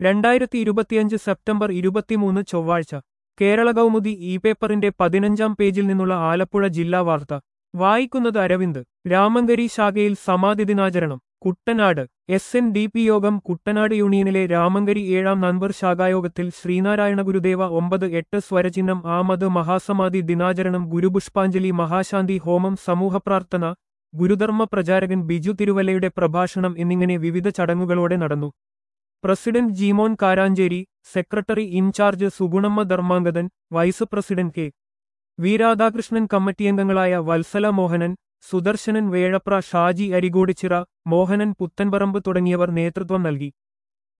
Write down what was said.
രണ്ടായിരത്തി ഇരുപത്തിയഞ്ച് സെപ്റ്റംബർ ഇരുപത്തിമൂന്ന് ചൊവ്വാഴ്ച കേരള കൗമുദി ഇ പേപ്പറിന്റെ പതിനഞ്ചാം പേജിൽ നിന്നുള്ള ആലപ്പുഴ ജില്ലാ വാർത്ത വായിക്കുന്നത് അരവിന്ദ് രാമങ്കരി ശാഖയിൽ സമാധി ദിനാചരണം Kuttanad S N D P യോഗം കുട്ടനാട് യൂണിയനിലെ രാമങ്കരി ഏഴാം നൻവർ ശാഖായോഗത്തിൽ ശ്രീനാരായണ ഗുരുദേവ ഒമ്പത് എട്ട് സ്വരചിഹ്നം ആമത് മഹാസമാധി ദിനാചരണം ഗുരുപുഷ്പാഞ്ജലി മഹാശാന്തി ഹോമം സമൂഹപ്രാർത്ഥന ഗുരുധർമ്മ പ്രചാരകൻ ബിജു തിരുവല്ലയുടെ പ്രഭാഷണം എന്നിങ്ങനെ വിവിധ ചടങ്ങുകളോടെ നടന്നു president Jeemon Karancheri secretary in charge Sugunamma Dharmangathan vice president K V Radhakrishnan കമ്മിറ്റിയംഗങ്ങളായ വത്സല മോഹനൻ സുദർശനൻ വേഴപ്ര ഷാജി അരികോടിച്ചിറ മോഹനൻ പുത്തൻപറമ്പ് തുടങ്ങിയവർ നേതൃത്വം നൽകി